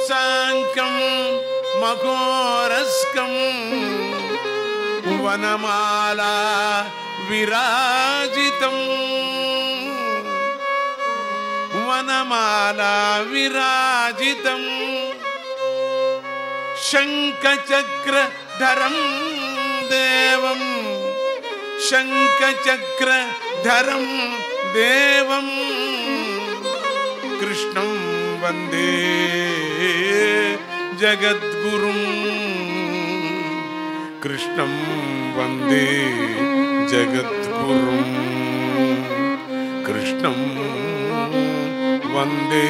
సాంకం మఘోరస్కం వనమాలా విరాజితం వనమాలా విరాజితం శంఖచక్రధరం దేవం శంఖచక్రధరం దేవం కృష్ణం వందే జగద్గురుం కృష్ణం వందే జగద్గురుం కృష్ణం వందే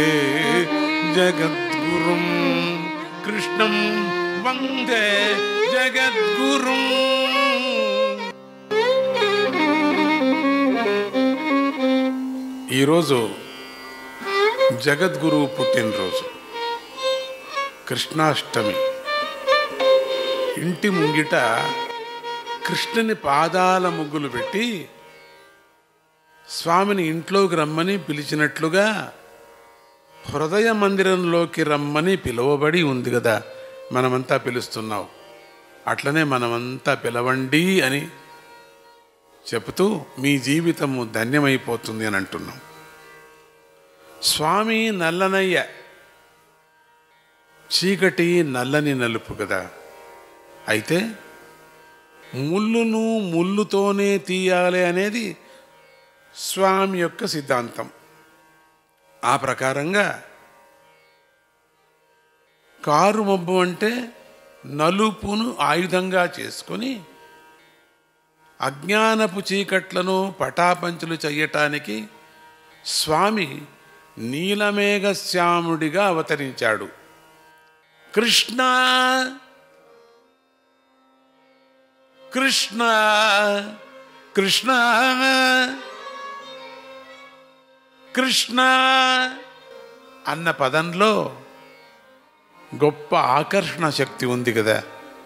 జగద్గురుం కృష్ణం వందే జగద్గురుం ఈరోజు జగద్గురువు పుట్టినరోజు కృష్ణాష్టమి ఇంటి ముంగిట కృష్ణుని పాదాల ముగ్గులు పెట్టి స్వామిని ఇంట్లోకి రమ్మని పిలిచినట్లుగా హృదయ మందిరంలోకి రమ్మని పిలువబడి ఉంది కదా మనమంతా పిలుస్తున్నావు అట్లనే మనమంతా పిలవండి అని చెబుతూ మీ జీవితము ధన్యమైపోతుంది అని అంటున్నాం స్వామి నల్లనయ్య చీకటి నల్లని నలుపు కదా అయితే ముళ్ళును ముళ్ళుతోనే తీయాలి అనేది స్వామి యొక్క సిద్ధాంతం ఆ ప్రకారంగా కారు మబ్బు అంటే నలుపును ఆయుధంగా చేసుకొని అజ్ఞానపు చీకట్లను పటాపంచులు చెయ్యటానికి స్వామి నీలమేఘ శ్యాముడిగా అవతరించాడు కృష్ణ కృష్ణ కృష్ణ కృష్ణ అన్న పదంలో గొప్ప ఆకర్షణ శక్తి ఉంది కదా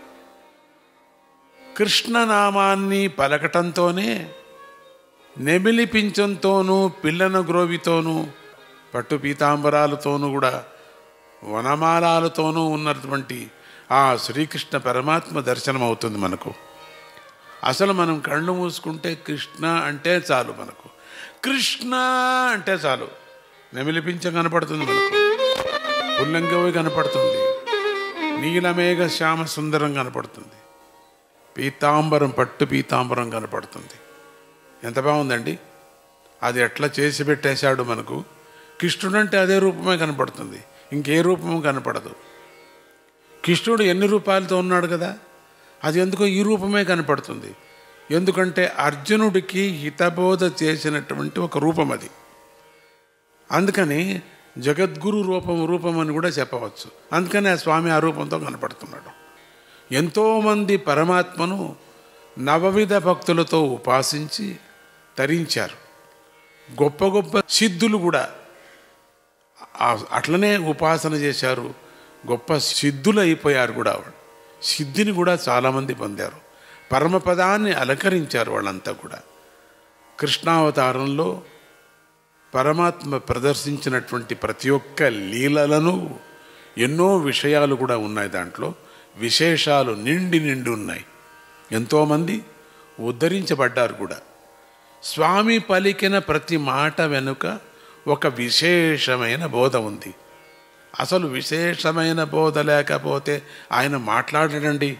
కృష్ణనామాన్ని పలకటంతోనే నెమిలి పింఛంతోనూ పిల్లన గ్రోవితోనూ పట్టు పీతాంబరాలతోనూ కూడా వనమాలాలతోనూ ఉన్నటువంటి ఆ శ్రీకృష్ణ పరమాత్మ దర్శనం అవుతుంది మనకు అసలు మనం కళ్ళు మూసుకుంటే కృష్ణ అంటే చాలు మనకు కృష్ణ అంటే చాలు నెమిలి పింఛం కనపడుతుంది మనకు పుల్లంగవి కనపడుతుంది నీలమేఘ శ్యామ సుందరం కనపడుతుంది పీతాంబరం పట్టు పీతాంబరం కనపడుతుంది ఎంత బాగుందండి అది ఎట్లా చేసి పెట్టేశాడు మనకు కృష్ణుడు అంటే అదే రూపమే కనపడుతుంది ఇంకే రూపము కనపడదు కృష్ణుడు ఎన్ని రూపాయలతో ఉన్నాడు కదా అది ఎందుకో ఈ రూపమే కనపడుతుంది ఎందుకంటే అర్జునుడికి హితబోధ చేసినటువంటి ఒక రూపం అది అందుకని జగద్గురు రూపం రూపం అని కూడా చెప్పవచ్చు అందుకని ఆ స్వామి ఆ రూపంతో కనపడుతున్నాడు ఎంతోమంది పరమాత్మను నవవిధ భక్తులతో ఉపాసించి తరించారు గొప్ప గొప్ప సిద్ధులు కూడా ఆ- అట్లనే ఉపాసన చేశారు గొప్ప సిద్ధులు అయిపోయారు కూడా వాళ్ళు సిద్ధిని కూడా చాలామంది పొందారు పరమపదాన్ని అలంకరించారు వాళ్ళంతా కూడా కృష్ణావతారంలో పరమాత్మ ప్రదర్శించినటువంటి ప్రతి ఒక్క లీలలను ఎన్నో విషయాలు కూడా ఉన్నాయి దాంట్లో విశేషాలు నిండి నిండి ఉన్నాయి ఎంతోమంది ఉద్ధరించబడ్డారు కూడా స్వామి పలికిన ప్రతి మాట వెనుక ఒక విశేషమైన బోధ ఉంది అసలు విశేషమైన బోధ లేకపోతే ఆయన మాట్లాడడండి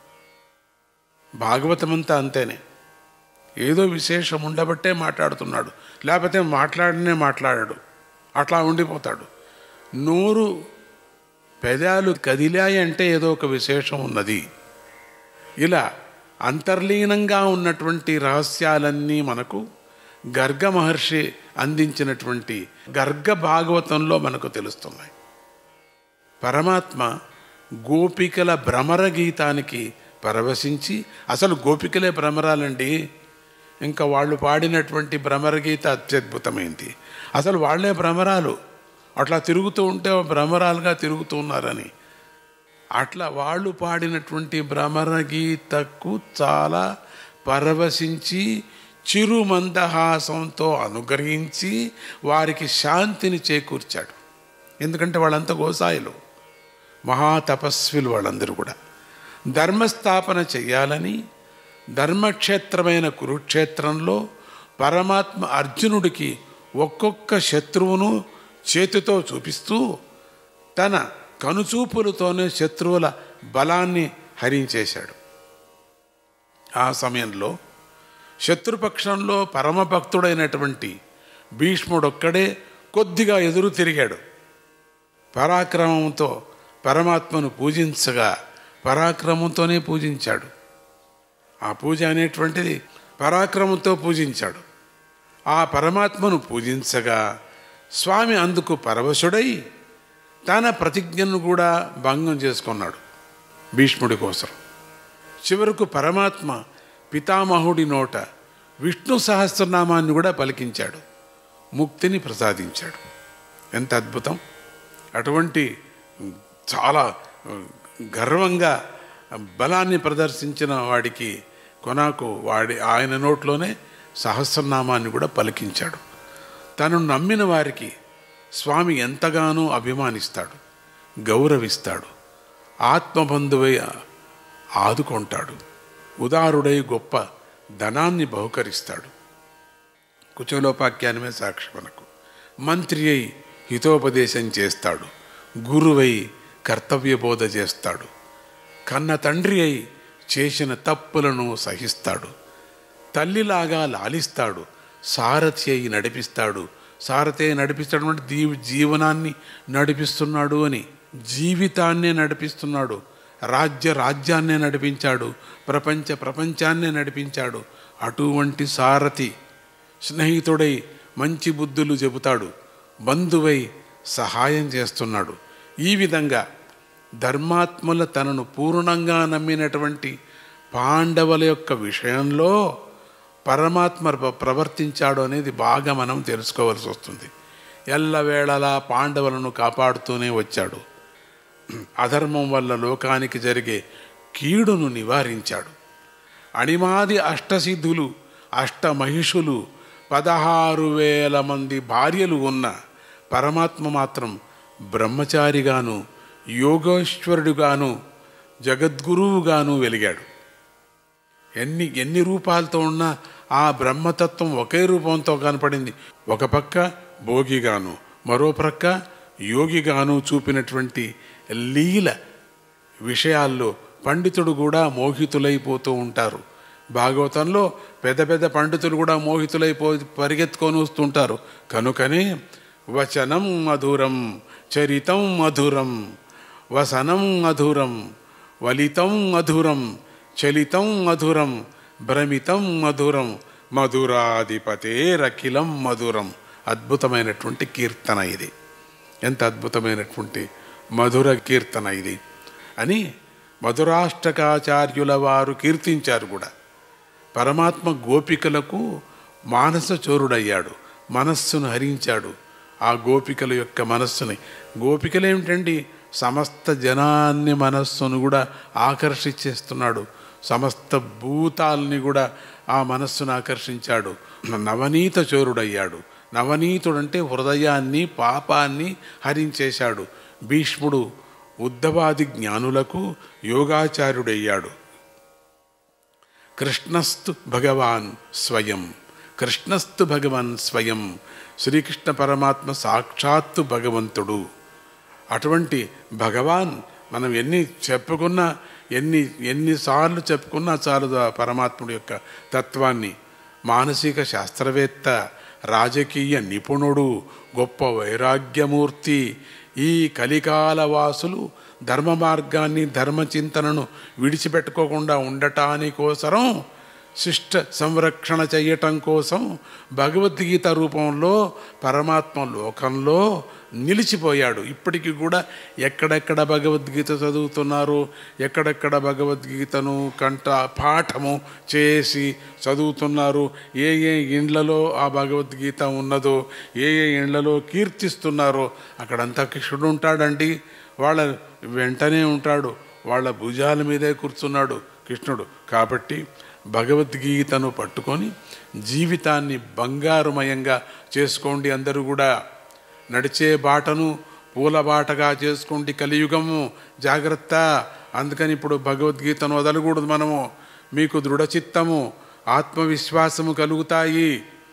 భాగవతమంతా అంతేనే ఏదో విశేషం ఉండబట్టే మాట్లాడుతున్నాడు లేకపోతే మాట్లాడనే మాట్లాడాడు అట్లా ఉండిపోతాడు నోరు పెదాలు కదిలాయి అంటే ఏదో ఒక విశేషం ఉన్నది ఇలా అంతర్లీనంగా ఉన్నటువంటి రహస్యాలన్నీ మనకు గర్గ మహర్షి అందించినటువంటి గర్గ భాగవతంలో మనకు తెలుస్తున్నాయి పరమాత్మ గోపికల భ్రమర గీతానికి పరవశించి అసలు గోపికలే భ్రమరాలండి ఇంకా వాళ్ళు పాడినటువంటి భ్రమర గీత అత్యద్భుతమైంది అసలు వాళ్ళే భ్రమరాలు అట్లా తిరుగుతూ ఉంటే భ్రమరాలుగా తిరుగుతూ ఉన్నారని అట్లా వాళ్ళు పాడినటువంటి భ్రమర గీతకు చాలా పరవశించి చిరు మందహాసంతో అనుగ్రహించి వారికి శాంతిని చేకూర్చాడు ఎందుకంటే వాళ్ళంతా గోసాయిలు మహాతపస్విలు వాళ్ళందరూ కూడా ధర్మస్థాపన చెయ్యాలని ధర్మక్షేత్రమైన కురుక్షేత్రంలో పరమాత్మ అర్జునుడికి ఒక్కొక్క శత్రువును చేతితో చూపిస్తూ తన కనుచూపులతోనే శత్రువుల బలాన్ని హరించేశాడు ఆ సమయంలో శత్రుపక్షంలో పరమభక్తుడైనటువంటి భీష్ముడొక్కడే కొద్దిగా ఎదురు తిరిగాడు పరాక్రమంతో పరమాత్మను పూజించగా పరాక్రమంతోనే పూజించాడు ఆ పూజ అనేటువంటిది పరాక్రమంతో పూజించాడు ఆ పరమాత్మను పూజించగా స్వామి అందుకు పరవశుడై తన ప్రతిజ్ఞను కూడా భంగం చేసుకున్నాడు భీష్ముడి కోసం చివరకు పరమాత్మ పితామహుడి నోట విష్ణు సహస్రనామాన్ని కూడా పలికించాడు ముక్తిని ప్రసాదించాడు ఎంత అద్భుతం అటువంటి చాలా గర్వంగా బలాన్ని ప్రదర్శించిన వాడికి కొనాకు వాడి ఆయన నోట్లోనే సహస్రనామాన్ని కూడా పలికించాడు తను నమ్మిన వారికి స్వామి ఎంతగానో అభిమానిస్తాడు గౌరవిస్తాడు ఆత్మబంధువై ఆదుకుంటాడు ఉదారుడై గొప్ప ధనాన్ని బహుకరిస్తాడు కుచలోపాఖ్యానమే సాక్షి మనకు మంత్రి అయి హితోపదేశం చేస్తాడు గురువై కర్తవ్యబోధ చేస్తాడు కన్న తండ్రి అయి చేసిన తప్పులను సహిస్తాడు తల్లిలాగా లాలిస్తాడు సారథి అయి నడిపిస్తాడు సారథి అయి నడిపిస్తాడు అంటే దీ జీవనాన్ని నడిపిస్తున్నాడు అని జీవితాన్నే నడిపిస్తున్నాడు రాజ్య రాజ్యాన్నే నడిపించాడు ప్రపంచ ప్రపంచాన్నే నడిపించాడు అటువంటి సారథి స్నేహితుడై మంచి బుద్ధులు చెబుతాడు బంధువై సహాయం చేస్తున్నాడు ఈ విధంగా ధర్మాత్మల తనను పూర్ణంగా నమ్మినటువంటి పాండవుల యొక్క విషయంలో పరమాత్మ ప్ర- ప్రవర్తించాడు అనేది బాగా మనం తెలుసుకోవాల్సి వస్తుంది ఎల్లవేళలా పాండవులను కాపాడుతూనే వచ్చాడు అధర్మం వల్ల లోకానికి జరిగే కీడును నివారించాడు అణిమాది అష్టసిద్ధులు అష్టమహిషులు పదహారు వేల మంది భార్యలు ఉన్న పరమాత్మ మాత్రం బ్రహ్మచారిగాను యోగేశ్వరుడుగాను జగద్గురువుగాను వెలిగాడు ఎన్ని ఎన్ని రూపాలతో ఉన్నా ఆ బ్రహ్మతత్వం ఒకే రూపంతో కనపడింది ఒక పక్క భోగిగాను మరో ప్రక్క యోగిగాను చూపినటువంటి లీల విషయాల్లో పండితుడు కూడా మోహితులైపోతూ ఉంటారు భాగవతంలో పెద్ద పెద్ద పండితులు కూడా మోహితులైపో పరిగెత్తుకొని వస్తుంటారు కనుకనే వచనం మధురం చరితం మధురం వసనం మధురం వలితం మధురం చలితం మధురం భ్రమితం మధురం మధురాధిపతేరఖిలం మధురం అద్భుతమైనటువంటి కీర్తన ఇది ఎంత అద్భుతమైనటువంటి మధుర కీర్తన ఇది అని మధురాష్టకాచార్యుల వారు కీర్తించారు కూడా పరమాత్మ గోపికలకు మానస చోరుడయ్యాడు మనస్సును హరించాడు ఆ గోపికల యొక్క మనస్సుని గోపికలు ఏమిటండి సమస్త జనాన్ని మనస్సును కూడా ఆకర్షించేస్తున్నాడు సమస్త భూతాల్ని కూడా ఆ మనస్సును ఆకర్షించాడు నవనీత చోరుడయ్యాడు నవనీతుడంటే హృదయాన్ని పాపాన్ని హరించేశాడు భీష్ముడు ఉద్ధవాది జ్ఞానులకు యోగాచార్యుడయ్యాడు కృష్ణస్తు భగవాన్ స్వయం కృష్ణస్తు భగవాన్ స్వయం శ్రీకృష్ణ పరమాత్మ సాక్షాత్తు భగవంతుడు అటువంటి భగవాన్ మనం ఎన్ని చెప్పుకున్నా ఎన్ని ఎన్నిసార్లు చెప్పుకున్నా చాలు ఆ పరమాత్ముడి యొక్క తత్వాన్ని మానసిక శాస్త్రవేత్త రాజకీయ నిపుణుడు గొప్ప వైరాగ్యమూర్తి ఈ కలికాల వాసులు ధర్మ మార్గాన్ని ధర్మచింతనను విడిచిపెట్టుకోకుండా ఉండటానికోసరం శిష్ట సంరక్షణ చేయటం కోసం భగవద్గీత రూపంలో పరమాత్మ లోకంలో నిలిచిపోయాడు ఇప్పటికీ కూడా ఎక్కడెక్కడ భగవద్గీత చదువుతున్నారు ఎక్కడెక్కడ భగవద్గీతను కంట పాఠము చేసి చదువుతున్నారు ఏ ఏ ఇండ్లలో ఆ భగవద్గీత ఉన్నదో ఏ ఏ ఇండ్లలో కీర్తిస్తున్నారో అక్కడంతా కృష్ణుడు ఉంటాడండి వాళ్ళ వెంటనే ఉంటాడు వాళ్ళ భుజాల మీదే కూర్చున్నాడు కృష్ణుడు కాబట్టి భగవద్గీతను పట్టుకొని జీవితాన్ని బంగారుమయంగా చేసుకోండి అందరూ కూడా నడిచే బాటను పూలబాటగా చేసుకోండి కలియుగము జాగ్రత్త అందుకని ఇప్పుడు భగవద్గీతను వదలకూడదు మనము మీకు దృఢచిత్తము ఆత్మవిశ్వాసము కలుగుతాయి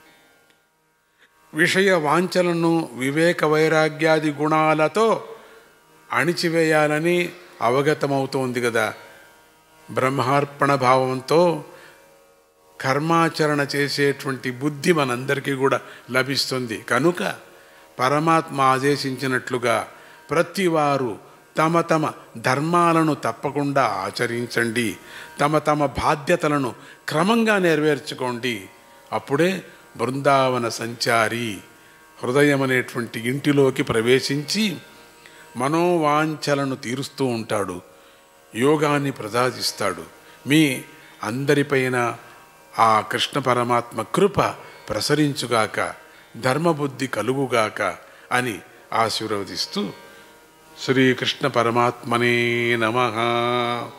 విషయ వాంఛలను వివేక వైరాగ్యాది గుణాలతో అణిచివేయాలని అవగతమవుతోంది కదా బ్రహ్మార్పణ భావంతో కర్మాచరణ చేసేటువంటి బుద్ధి మనందరికీ కూడా లభిస్తుంది కనుక పరమాత్మ ఆదేశించినట్లుగా ప్రతివారు తమ తమ ధర్మాలను తప్పకుండా ఆచరించండి తమ తమ బాధ్యతలను క్రమంగా నెరవేర్చుకోండి అప్పుడే బృందావన సంచారి హృదయం అనేటువంటి ఇంటిలోకి ప్రవేశించి మనోవాంఛలను తీరుస్తూ ఉంటాడు యోగాన్ని ప్రసాదిస్తాడు మీ అందరిపైన ఆ కృష్ణ పరమాత్మ కృప ప్రసరించుగాక ధర్మబుద్ధి కలుగుగాక అని ఆశీర్వదిస్తూ శ్రీకృష్ణ పరమాత్మనే నమ